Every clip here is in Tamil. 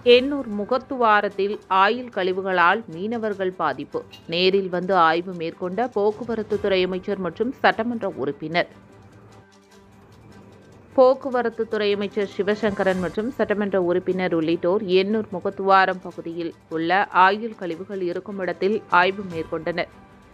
எண்ணூர் முகத்துவாரத்தில் ஆயில் கழிவுகளால் மீனவர்கள் பாதிப்பு நேரில் வந்து ஆய்வு மேற்கொண்ட போக்குவரத்து துறை அமைச்சர் மற்றும் சட்டமன்ற உறுப்பினர் போக்குவரத்து துறை அமைச்சர் சிவசங்கரன் மற்றும் சட்டமன்ற உறுப்பினர் உள்ளிட்டோர் எண்ணூர் முகத்துவாரம் பகுதியில் உள்ள ஆயில் கழிவுகள் இருக்கும் இடத்தில் ஆய்வு மேற்கொண்டனர்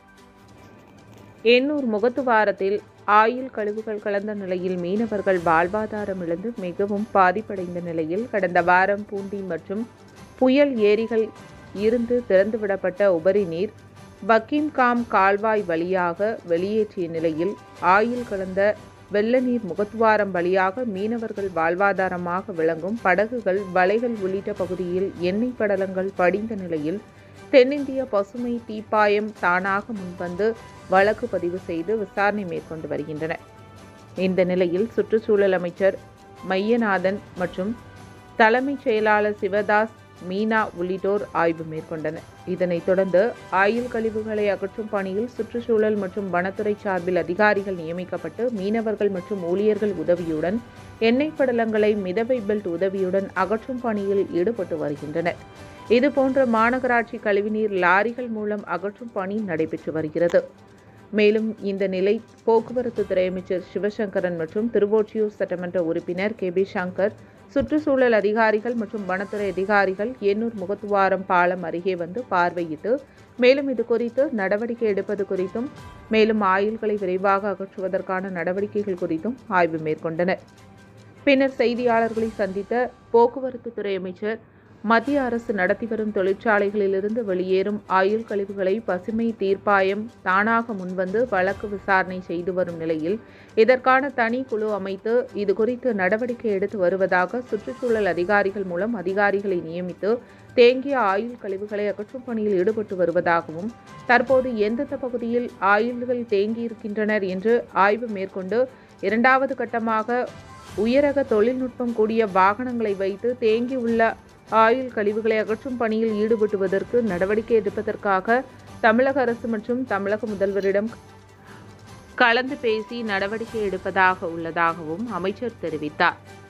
எண்ணூர் முகத்துவாரத்தில் ஆயில் கழிவுகள் கலந்த நிலையில் மீனவர்கள் வாழ்வாதாரம் இழந்து மிகவும் பாதிப்படைந்த நிலையில் கடந்த வாரம் பூண்டி மற்றும் புயல் ஏரிகள் இருந்து திறந்துவிடப்பட்ட உபரி நீர் பக்கிம்காம் கால்வாய் வழியாக வெளியேற்றிய நிலையில் ஆயில் கலந்த வெள்ள நீர் முகத்துவாரம் வழியாக மீனவர்கள் வாழ்வாதாரமாக விளங்கும் படகுகள் வலைகள் உள்ளிட்ட பகுதியில் எண்ணெய் படலங்கள் படிந்த நிலையில் தென்னிந்திய பசுமை தீப்பாயம் தானாக முன்வந்து வழக்கு பதிவு செய்து விசாரணை மேற்கொண்டு வருகின்றனர் இந்த நிலையில் சுற்றுச்சூழல் அமைச்சர் மையநாதன் மற்றும் தலைமைச் செயலாளர் சிவதாஸ் மீனா உள்ளிட்டோர் ஆய்வு மேற்கொண்டனர் இதனைத் தொடர்ந்து ஆயில் கழிவுகளை அகற்றும் பணியில் சுற்றுச்சூழல் மற்றும் வனத்துறை சார்பில் அதிகாரிகள் நியமிக்கப்பட்டு மீனவர்கள் மற்றும் ஊழியர்கள் உதவியுடன் எண்ணெய் படலங்களை மிதவை பெல்ட் உதவியுடன் அகற்றும் பணியில் ஈடுபட்டு வருகின்றனர் இதுபோன்ற மாநகராட்சி கழிவுநீர் லாரிகள் மூலம் அகற்றும் பணி நடைபெற்று வருகிறது மேலும் இந்த நிலை போக்குவரத்து துறை அமைச்சர் சிவசங்கரன் மற்றும் திருவொற்றியூர் சட்டமன்ற உறுப்பினர் கே பி சங்கர் சுற்றுச்சூழல் அதிகாரிகள் மற்றும் வனத்துறை அதிகாரிகள் எண்ணூர் முகத்துவாரம் பாலம் அருகே வந்து பார்வையிட்டு மேலும் இது குறித்து நடவடிக்கை எடுப்பது குறித்தும் மேலும் ஆயுள்களை விரைவாக அகற்றுவதற்கான நடவடிக்கைகள் குறித்தும் ஆய்வு மேற்கொண்டனர் பின்னர் செய்தியாளர்களை சந்தித்த போக்குவரத்து துறை அமைச்சர் மத்திய அரசு நடத்தி வரும் தொழிற்சாலைகளிலிருந்து வெளியேறும் ஆயுள் கழிவுகளை பசுமை தீர்ப்பாயம் தானாக முன்வந்து வழக்கு விசாரணை செய்து வரும் நிலையில் இதற்கான தனி குழு அமைத்து இது குறித்து நடவடிக்கை எடுத்து வருவதாக சுற்றுச்சூழல் அதிகாரிகள் மூலம் அதிகாரிகளை நியமித்து தேங்கிய ஆயுள் கழிவுகளை அகற்றும் பணியில் ஈடுபட்டு வருவதாகவும் தற்போது எந்தெந்த பகுதியில் ஆயுள்கள் தேங்கியிருக்கின்றனர் என்று ஆய்வு மேற்கொண்டு இரண்டாவது கட்டமாக உயரக தொழில்நுட்பம் கூடிய வாகனங்களை வைத்து தேங்கியுள்ள ஆயுள் கழிவுகளை அகற்றும் பணியில் ஈடுபட்டுவதற்கு நடவடிக்கை எடுப்பதற்காக தமிழக அரசு மற்றும் தமிழக முதல்வரிடம் கலந்து பேசி நடவடிக்கை எடுப்பதாக உள்ளதாகவும் அமைச்சர் தெரிவித்தார்